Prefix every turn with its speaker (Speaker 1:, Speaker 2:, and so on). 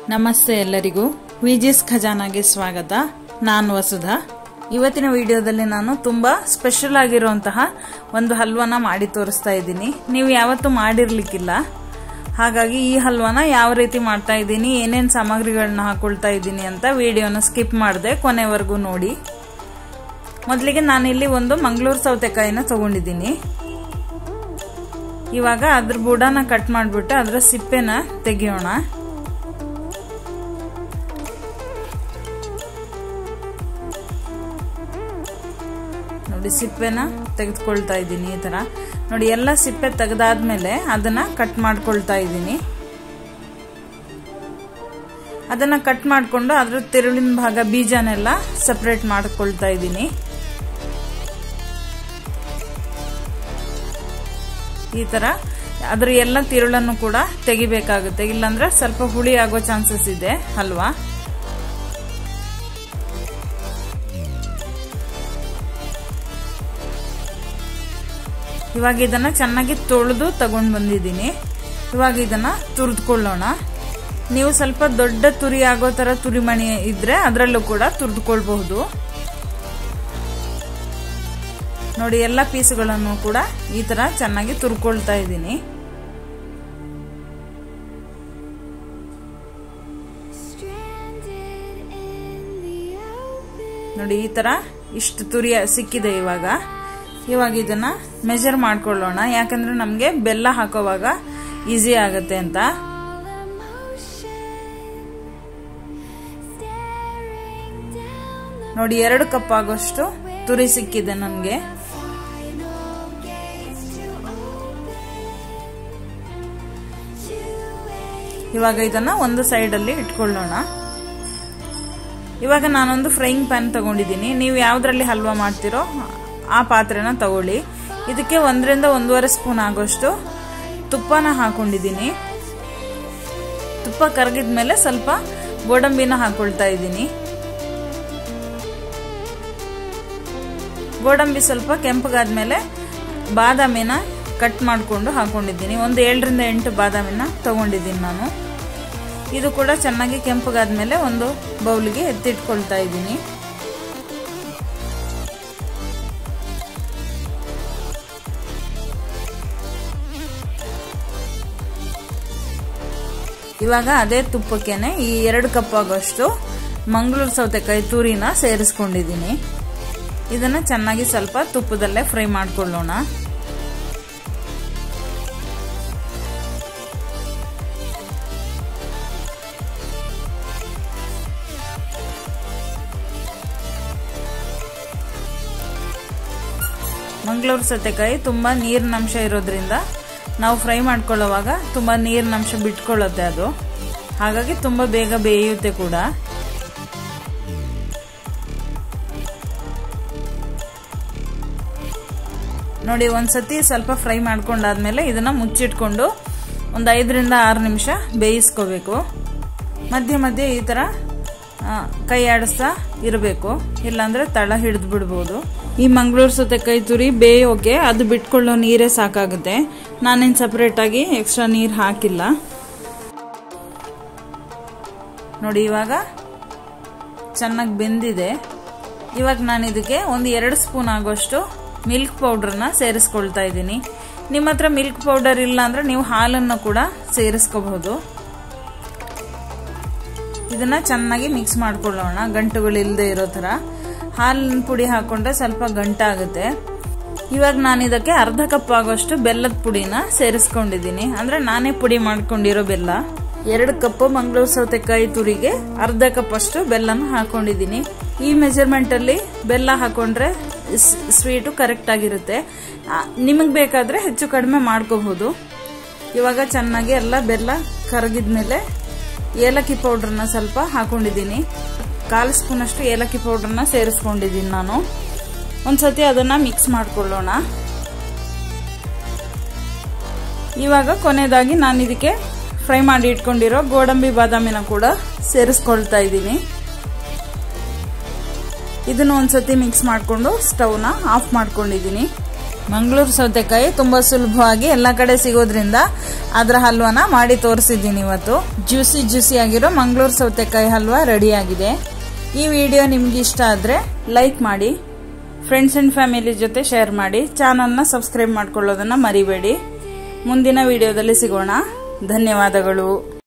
Speaker 1: ನಮಸ್ತೆ ಎಲ್ಲರಿಗೂ ವಿಜಿಸ್ ಖಜಾನಾಗೆ ಸ್ವಾಗತ ನಾನು ವಸುಧಾ ಇವತ್ತಿನ ವಿಡಿಯೋದಲ್ಲಿ ನಾನು ತುಂಬಾ ಸ್ಪೆಷಲ್ ಆಗಿರುವಂತಹ ಒಂದು ಹಲ್ವಾನ ಮಾಡಿ ತೋರಿಸ್ತಾ ಇದ್ದೀನಿ ನೀವು ಯಾವತ್ತೂ ಮಾಡಿರ್ಲಿಕ್ಕಿಲ್ಲ ಹಾಗಾಗಿ ಈ ಹಲ್ವಾನ ಯಾವ ರೀತಿ ಮಾಡ್ತಾ ಇದ್ದೀನಿ ಏನೇನು ಸಾಮಗ್ರಿಗಳನ್ನ ಹಾಕೊಳ್ತಾ ಇದ್ದೀನಿ ಅಂತ ವಿಡಿಯೋನ ಸ್ಕಿಪ್ ಮಾಡದೆ ಕೊನೆವರೆಗೂ ನೋಡಿ ಮೊದಲಿಗೆ ನಾನಿಲ್ಲಿ ಒಂದು ಮಂಗಳೂರು ಸೌತೆಕಾಯಿನ ತಗೊಂಡಿದ್ದೀನಿ ಇವಾಗ ಅದ್ರ ಬುಡನ ಕಟ್ ಮಾಡಿಬಿಟ್ಟು ಅದರ ಸಿಪ್ಪೆನ ತೆಗಿಯೋಣ ನೋಡಿ ಸಿಪ್ಪೆನ ತೆಗೆದುಕೊಳ್ತಾ ಇದ್ದೀನಿ ಈ ತರ ನೋಡಿ ಎಲ್ಲ ಸಿಪ್ಪೆ ತೆಗೆದಾದ್ಮೇಲೆ ಅದನ್ನ ಕಟ್ ಮಾಡ್ಕೊಳ್ತಾ ಇದ್ದೀನಿ ಅದನ್ನ ಕಟ್ ಮಾಡಿಕೊಂಡು ಅದ್ರ ತಿರುಳಿನ ಭಾಗ ಬೀಜನೆಲ್ಲ ಸಪ್ರೇಟ್ ಮಾಡ್ಕೊಳ್ತಾ ಇದ್ದೀನಿ ಈ ತರ ಅದ್ರ ಎಲ್ಲ ತಿರುಳನ್ನು ಕೂಡ ತೆಗಿಬೇಕಾಗುತ್ತೆ ಇಲ್ಲಾಂದ್ರೆ ಸ್ವಲ್ಪ ಹುಳಿ ಆಗೋ ಚಾನ್ಸಸ್ ಇದೆ ಅಲ್ವಾ ಇವಾಗ ಇದನ್ನ ಚೆನ್ನಾಗಿ ತೊಳೆದು ತಗೊಂಡ್ ಬಂದಿದ್ದೀನಿ ಇವಾಗ ಇದನ್ನ ತುರಿದುಕೊಳ್ಳೋಣ ನೀವು ಸ್ವಲ್ಪ ದೊಡ್ಡ ತುರಿ ಆಗೋ ತರ ತುರಿಮಣಿ ಇದ್ರೆ ಅದರಲ್ಲೂ ಕೂಡ ತುರಿದುಕೊಳ್ಬಹುದು ನೋಡಿ ಎಲ್ಲ ಪೀಸ್ಗಳನ್ನು ಕೂಡ ಈ ತರ ಚೆನ್ನಾಗಿ ತುರ್ಕೊಳ್ತಾ ಇದ್ದೀನಿ ನೋಡಿ ಈ ತರ ಇಷ್ಟು ತುರಿಯ ಸಿಕ್ಕಿದೆ ಇವಾಗ ಇವಾಗ ಇದನ್ನ ಮೆಜರ್ ಮಾಡ್ಕೊಳ್ಳೋಣ ಯಾಕಂದ್ರೆ ನಮಗೆ ಬೆಲ್ಲ ಹಾಕೋವಾಗ ಈಸಿ ಆಗುತ್ತೆ ಅಂತ ನೋಡಿ ಎರಡು ಕಪ್ ಆಗೋಷ್ಟು ತುರಿ ಸಿಕ್ಕಿದೆ ನನಗೆ ಇವಾಗ ಇದನ್ನ ಒಂದು ಸೈಡ್ ಅಲ್ಲಿ ಇಟ್ಕೊಳ್ಳೋಣ ಇವಾಗ ನಾನೊಂದು ಫ್ರೈಯಿಂಗ್ ಪ್ಯಾನ್ ತಗೊಂಡಿದ್ದೀನಿ ನೀವು ಯಾವ್ದ್ರಲ್ಲಿ ಹಲ್ವಾ ಮಾಡ್ತಿರೋ ಆ ಪಾತ್ರೆನ ತಗೊಳ್ಳಿ ಇದಕ್ಕೆ ಒಂದರಿಂದ ಒಂದೂವರೆ ಸ್ಪೂನ್ ಆಗೋಷ್ಟು ತುಪ್ಪನ ಹಾಕೊಂಡಿದ್ದೀನಿ ತುಪ್ಪ ಕರಗಿದ ಮೇಲೆ ಸ್ವಲ್ಪ ಗೋಡಂಬಿನ ಹಾಕೊಳ್ತಾ ಇದ್ದೀನಿ ಗೋಡಂಬಿ ಸ್ವಲ್ಪ ಕೆಂಪಗಾದ್ಮೇಲೆ ಬಾದಾಮಿನ ಕಟ್ ಮಾಡಿಕೊಂಡು ಹಾಕೊಂಡಿದ್ದೀನಿ ಒಂದು ಏಳರಿಂದ ಎಂಟು ಬಾದಾಮಿನ ತಗೊಂಡಿದ್ದೀನಿ ನಾನು ಇದು ಕೂಡ ಚೆನ್ನಾಗಿ ಕೆಂಪಗಾದ್ಮೇಲೆ ಒಂದು ಬೌಲ್ಗೆ ಎತ್ತಿಟ್ಕೊಳ್ತಾ ಇದ್ದೀನಿ ಇವಾಗ ಅದೇ ತುಪ್ಪಕ್ಕೇನೆ ಈ ಎರಡು ಕಪ್ ಆಗೋಷ್ಟು ಮಂಗಳೂರು ಸೌತೆಕಾಯಿ ತುರಿನ ಸೇರಿಸ್ಕೊಂಡಿದ್ದೀನಿ ಇದನ್ನ ಚೆನ್ನಾಗಿ ಸ್ವಲ್ಪ ತುಪ್ಪದಲ್ಲೇ ಫ್ರೈ ಮಾಡ್ಕೊಳ್ಳೋಣ ಮಂಗಳೂರು ಸೌತೆಕಾಯಿ ತುಂಬಾ ನೀರಿನ ಅಂಶ ಇರೋದ್ರಿಂದ ನಾವು ಫ್ರೈ ಮಾಡ್ಕೊಳ್ಳೋವಾಗ ತುಂಬಾ ನೀರಿನ ಅಂಶ ಬಿಟ್ಕೊಳ್ಳುತ್ತೆ ಅದು ಹಾಗಾಗಿ ತುಂಬಾ ಬೇಗ ಬೇಯುತ್ತೆ ಕೂಡ ನೋಡಿ ಒಂದ್ಸತಿ ಸ್ವಲ್ಪ ಫ್ರೈ ಮಾಡ್ಕೊಂಡಾದ್ಮೇಲೆ ಇದನ್ನ ಮುಚ್ಚಿಟ್ಕೊಂಡು ಒಂದು ಐದರಿಂದ ಆರು ನಿಮಿಷ ಬೇಯಿಸ್ಕೋಬೇಕು ಮಧ್ಯೆ ಮಧ್ಯೆ ಈ ತರ ಕೈ ಆಡಿಸ್ತಾ ಇರಬೇಕು ಇಲ್ಲಾಂದ್ರೆ ತಳ ಹಿಡಿದು ಬಿಡ್ಬೋದು ಈ ಮಂಗಳೂರು ಸೌತೆಕಾಯಿ ತುರಿ ಬೇಯೋಕೆ ಅದು ಬಿಟ್ಕೊಳ್ಳೋ ನೀರೇ ಸಾಕಾಗುತ್ತೆ ನಾನೇನು ಸಪ್ರೇಟಾಗಿ ಎಕ್ಸ್ಟ್ರಾ ನೀರು ಹಾಕಿಲ್ಲ ನೋಡಿ ಇವಾಗ ಚೆನ್ನಾಗಿ ಬೆಂದಿದೆ ಇವಾಗ ನಾನು ಇದಕ್ಕೆ ಒಂದು ಎರಡು ಸ್ಪೂನ್ ಆಗೋಷ್ಟು ಮಿಲ್ಕ್ ಪೌಡ್ರನ್ನ ಸೇರಿಸ್ಕೊಳ್ತಾ ಇದ್ದೀನಿ ನಿಮ್ಮ ಹತ್ರ ಮಿಲ್ಕ್ ಪೌಡರ್ ಇಲ್ಲ ಅಂದ್ರೆ ನೀವು ಹಾಲನ್ನು ಕೂಡ ಸೇರಿಸ್ಕೋಬಹುದು ಇದನ್ನ ಚೆನ್ನಾಗಿ ಮಿಕ್ಸ್ ಮಾಡ್ಕೊಳ್ಳೋಣ ಗಂಟುಗಳು ಇಲ್ಲದೆ ಇರೋ ತರ ಹಾಲಿನ ಪುಡಿ ಹಾಕೊಂಡ್ರೆ ಸ್ವಲ್ಪ ಗಂಟಾಗುತ್ತೆ ಇವಾಗ ನಾನು ಇದಕ್ಕೆ ಅರ್ಧ ಕಪ್ ಆಗೋಷ್ಟು ಬೆಲ್ಲದ ಪುಡಿನ ಸೇರಿಸ್ಕೊಂಡಿದ್ದೀನಿ ಅಂದ್ರೆ ನಾನೇ ಪುಡಿ ಮಾಡ್ಕೊಂಡಿರೋ ಬೆಲ್ಲ ಎರಡು ಕಪ್ ಮಂಗಳೂರು ಸೌತೆಕಾಯಿ ತುರಿಗೆ ಅರ್ಧ ಕಪ್ ಅಷ್ಟು ಬೆಲ್ಲನ ಹಾಕೊಂಡಿದ್ದೀನಿ ಈ ಮೆಜರ್ಮೆಂಟ್ ಅಲ್ಲಿ ಬೆಲ್ಲ ಹಾಕೊಂಡ್ರೆ ಸ್ವೀಟು ಕರೆಕ್ಟ್ ಆಗಿರುತ್ತೆ ನಿಮಗೆ ಬೇಕಾದ್ರೆ ಹೆಚ್ಚು ಕಡಿಮೆ ಮಾಡ್ಕೋಬಹುದು ಇವಾಗ ಚೆನ್ನಾಗಿ ಎಲ್ಲ ಬೆಲ್ಲ ಕರಗಿದ್ಮೇಲೆ ಏಲಕ್ಕಿ ಪೌಡ್ರನ್ನ ಸ್ವಲ್ಪ ಹಾಕೊಂಡಿದ್ದೀನಿ ಕಾಲು ಸ್ಪೂನ್ ಅಷ್ಟು ಏಲಕ್ಕಿ ಪೌಡ್ರನ್ನ ಸೇರಿಸ್ಕೊಂಡಿದ್ದೀನಿ ನಾನು ಒಂದ್ಸತಿ ಅದನ್ನ ಮಿಕ್ಸ್ ಮಾಡ್ಕೊಳ್ಳೋಣ ಇವಾಗ ಕೊನೆಯದಾಗಿ ನಾನು ಇದಕ್ಕೆ ಫ್ರೈ ಮಾಡಿ ಇಟ್ಕೊಂಡಿರೋ ಗೋಡಂಬಿ ಬಾದಾಮಿನ ಕೂಡ ಸೇರಿಸ್ಕೊಳ್ತಾ ಇದ್ದೀನಿ ಇದನ್ನು ಒಂದ್ಸತಿ ಮಿಕ್ಸ್ ಮಾಡಿಕೊಂಡು ಸ್ಟವ್ನ ಆಫ್ ಮಾಡ್ಕೊಂಡಿದ್ದೀನಿ ಮಂಗಳೂರು ಸೌತೆಕಾಯಿ ತುಂಬ ಸುಲಭವಾಗಿ ಎಲ್ಲ ಕಡೆ ಸಿಗೋದ್ರಿಂದ ಅದರ ಹಲ್ವಾನ ಮಾಡಿ ತೋರಿಸಿದ್ದೀನಿ ಇವತ್ತು ಜ್ಯೂಸಿ ಜ್ಯೂಸಿ ಆಗಿರೋ ಮಂಗಳೂರು ಸೌತೆಕಾಯಿ ಹಲ್ವಾ ರೆಡಿಯಾಗಿದೆ ಈ ವಿಡಿಯೋ ನಿಮ್ಗೆ ಇಷ್ಟ ಆದರೆ ಲೈಕ್ ಮಾಡಿ ಫ್ರೆಂಡ್ಸ್ ಆ್ಯಂಡ್ ಫ್ಯಾಮಿಲಿ ಜೊತೆ ಶೇರ್ ಮಾಡಿ ಚಾನಲ್ನ ಸಬ್ಸ್ಕ್ರೈಬ್ ಮಾಡ್ಕೊಳ್ಳೋದನ್ನು ಮರಿಬೇಡಿ ಮುಂದಿನ ವಿಡಿಯೋದಲ್ಲಿ ಸಿಗೋಣ ಧನ್ಯವಾದಗಳು